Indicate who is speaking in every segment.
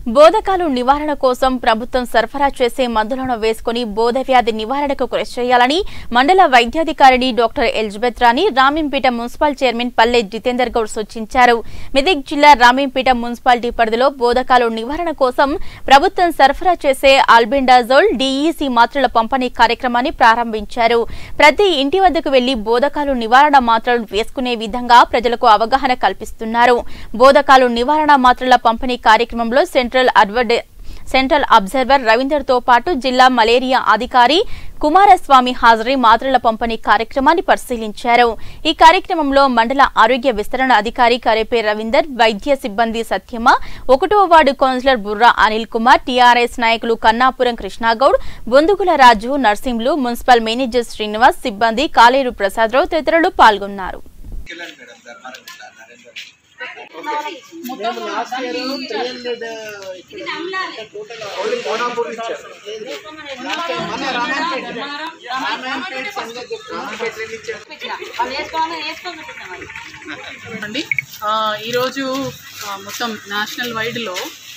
Speaker 1: బోధకాలు నివారణ కోసం ప్రభుత్వం సరఫరా చేసే మందులను వేసుకుని బోధ వ్యాధి నివారణకు కృషి చేయాలని మండల వైద్యాధికారిణి doctor Elizabeth Rani Ramayampet municipal chairman Palle Jitender Goud సూచించారు మెదక్ జిల్లా రామీంపేట మున్సిపాలిటీ పరిధిలో బోధకాలు నివారణ కోసం ప్రభుత్వం సరఫరా చేసే ఆల్బెండాజోల్ డీఈసీ మాత్రల పంపిణీ కార్యక్రమాన్ని ప్రారంభించారు ప్రతి ఇంటి వద్దకు వెళ్లి బోధకాలు నివారణ మాత్రలు వేసుకునే విధంగా ప్రజలకు అవగాహన కల్పిస్తున్నారు బోధకాలు నివారణ మాత్రల పంపిణీ కార్యక్రమంలో సెంట్రల్ అడ్వర్డే సెంట్రల్ అబ్జర్వర్ రవీందర్ తో పాటు జిల్లా మలేరియా అధికారి కుమారస్వామి హాజరై మాత్రల పంపిణీ కార్యక్రమాన్ని పరిశీలించారు ఈ కార్యక్రమంలో మండల ఆరోగ్య విస్తరణ అధికారి కరేపే రవీందర్ వైద్య సిబ్బంది సత్యమ ఒకటో ward councillor Burra Anil Kumar TRS నాయకులు కన్నాపురం కృష్ణాగౌడ్ బొందుగుల రాజు నర్సింహులు మున్సిపల్ మేనేజర్ శ్రీనివాస్ సిబ్బంది కాలేరు ప్రసాదరావు తదితరులు పాల్గొన్నారు
Speaker 2: అండి ఆ, ఈరోజు ఆ, మొత్తం నేషనల్ వైడ్లో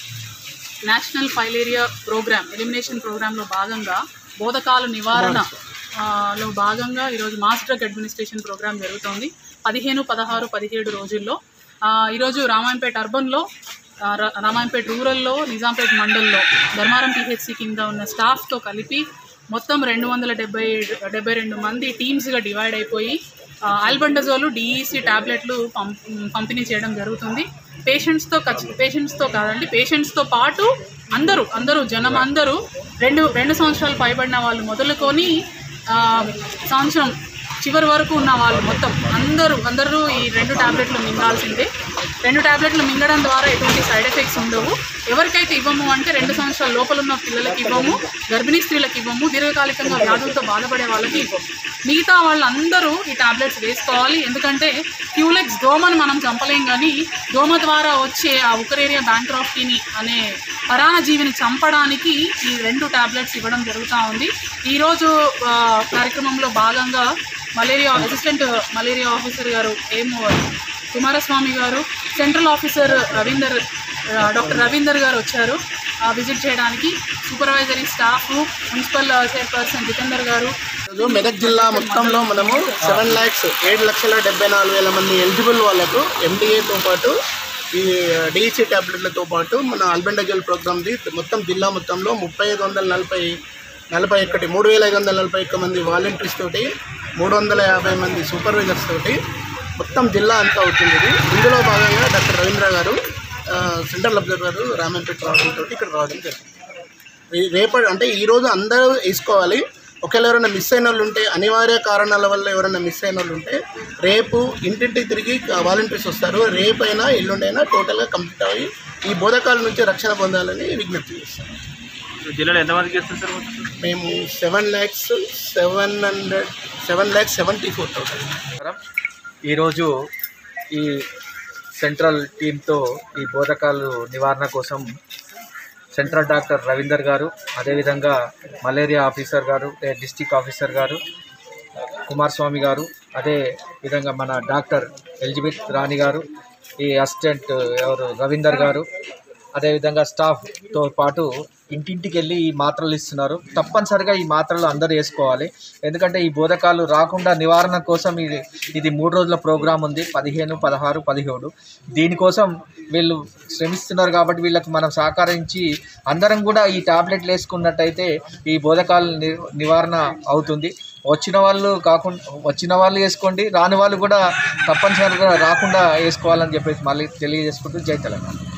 Speaker 2: నేషనల్ ఫైలేరియా ప్రోగ్రామ్ ఎలిమినేషన్ ప్రోగ్రాంలో భాగంగా బోధకాల నివారణ ఆ, లో భాగంగా ఈరోజు మాస్ డ్రగ్ అడ్మినిస్ట్రేషన్ ప్రోగ్రామ్ జరుగుతోంది పదిహేను పదహారు పదిహేడు రోజుల్లో ఆ, ఈరోజు రామాయంపేట అర్బన్లో ఆ, రా- రామాయంపేట రూరల్లో నిజాంపేట మండల్లో ధర్మారం పిహెచ్సి కింద ఉన్న స్టాఫ్తో కలిపి మొత్తం రెండు వందల డెబ్బై డెబ్బై రెండు మంది టీమ్స్గా డివైడ్ అయిపోయి ఆల్బండజోలు డిఈసి టాబ్లెట్లు పంప్ పంపిణీ చేయడం జరుగుతుంది పేషెంట్స్తో ఖచ్చి పేషెంట్స్తో కాదండి పేషెంట్స్తో పాటు అందరూ అందరూ జనం అందరూ రెండు రెండు సంవత్సరాలు పైబడిన వాళ్ళు మొదలుకొని ఆ, సంవత్సరం చివరి వరకు ఉన్న వాళ్ళు మొత్తం అందరూ అందరూ ఈ రెండు టాబ్లెట్లు మింగాల్సిందే రెండు టాబ్లెట్లు మింగడం ద్వారా ఎటువంటి సైడ్ ఎఫెక్ట్స్ ఉండవు ఎవరికైతే ఇవ్వము అంటే రెండు సంవత్సరాల లోపల ఉన్న పిల్లలకి ఇవ్వము గర్భిణీ స్త్రీలకు ఇవ్వము దీర్ఘకాలికంగా వ్యాధులతో బాధపడే వాళ్ళకి ఇవ్వము మిగతా వాళ్ళందరూ ఈ టాబ్లెట్స్ వేసుకోవాలి ఎందుకంటే క్యూలెక్స్ దోమను మనం చంపలేం కానీ దోమ ద్వారా వచ్చే ఆ ఉకరేరియా బ్యాంక్రాఫ్టీని అనే పరాణజీవిని చంపడానికి ఈ రెండు టాబ్లెట్స్ ఇవ్వడం జరుగుతూ ఉంది ఈరోజు ఆ, కార్యక్రమంలో భాగంగా మలేరియా అసిస్టెంట్ మలేరియా ఆఫీసర్ గారు ఏమో కుమారస్వామి గారు సెంట్రల్ ఆఫీసర్ రవీందర్ ఆ, డాక్టర్ రవీందర్ గారు వచ్చారు ఆ, విజిట్ చేయడానికి supervisory staff municipal chairperson Jitender గారు
Speaker 3: ఈరోజు మెదక్ జిల్లా మొత్తంలో మనము సెవెన్ ల్యాక్స్ ఏడు లక్షల డెబ్బై నాలుగు వేల మంది ఎలిజిబుల్ వాళ్ళకు ఎండిఏతో పాటు ఈ డిఈసి ట్యాబ్లెట్లతో పాటు మన అల్బెండజల్ ప్రోగ్రామ్ది మొత్తం జిల్లా మొత్తంలో ముప్పై ఐదు వందల నలభై నలభై ఒకటి మూడు వేల ఐదు వందల నలభై ఒక్క మంది వాలంటీర్స్ తోటి మూడు వందల యాభై మంది సూపర్వైజర్స్ తోటి మొత్తం జిల్లా అంతా అవుతుంది ఇది ఇందులో భాగంగా డాక్టర్ రవీంద్ర గారు ఆ, సెంట్రల్ అబ్జర్వర్ రామంపేట రావడంతో ఇక్కడ రావడం జరిగింది రే- రేపటి అంటే ఈరోజు అందరూ వేసుకోవాలి ఒకవేళ ఎవరైనా మిస్ అయిన వాళ్ళు ఉంటే అనివార్య కారణాల వల్ల ఎవరైనా మిస్ అయిన వాళ్ళు ఉంటే రేపు ఇంటింటికి తిరిగి వాలంటీర్స్ వస్తారు రేపైనా ఎల్లుండైనా టోటల్గా కంప్లీట్ అయ్యి ఈ బోధకాల నుంచి రక్షణ పొందాలని విజ్ఞప్తి చేస్తాం
Speaker 4: జిల్లాలో ఎంతమందికి ఇస్తారు సార్ మొత్తం?
Speaker 3: మేము seven lakhs seven hundred seven lakhs seventy four thousand
Speaker 5: నమస్కారం. ఈరోజు ఈ సెంట్రల్ టీంతో ఈ బోధకాలు నివారణ కోసం సెంట్రల్ డాక్టర్ రవీందర్ గారు అదేవిధంగా మలేరియా ఆఫీసర్ గారు ఏ డిస్టిక్ ఆఫీసర్ గారు కుమారస్వామి గారు అదే విధంగా మన డాక్టర్ ఎలిజబెత్ రాణి గారు ఈ అసిస్టెంట్ ఎవరు రవీందర్ గారు అదేవిధంగా స్టాఫ్తో పాటు ఇంటింటికి వెళ్ళి ఈ మాత్రలు ఇస్తున్నారు తప్పనిసరిగా ఈ మాత్రలు అందరూ వేసుకోవాలి ఎందుకంటే ఈ బోధకాలు రాకుండా నివారణ కోసం ఇది ఇది మూడు రోజుల ప్రోగ్రాం ఉంది పదిహేను పదహారు పదిహేడు దీనికోసం వీళ్ళు శ్రమిస్తున్నారు కాబట్టి వీళ్ళకి మనం సహకరించి అందరం కూడా ఈ టాబ్లెట్లు వేసుకున్నట్టయితే ఈ బోధకాల ని నివారణ అవుతుంది వచ్చిన వాళ్ళు కాకుండా వచ్చిన వాళ్ళు వేసుకోండి రాని వాళ్ళు కూడా తప్పనిసరిగా రాకుండా వేసుకోవాలని చెప్పేసి మళ్ళీ తెలియజేసుకుంటూ జై తెలంగాణ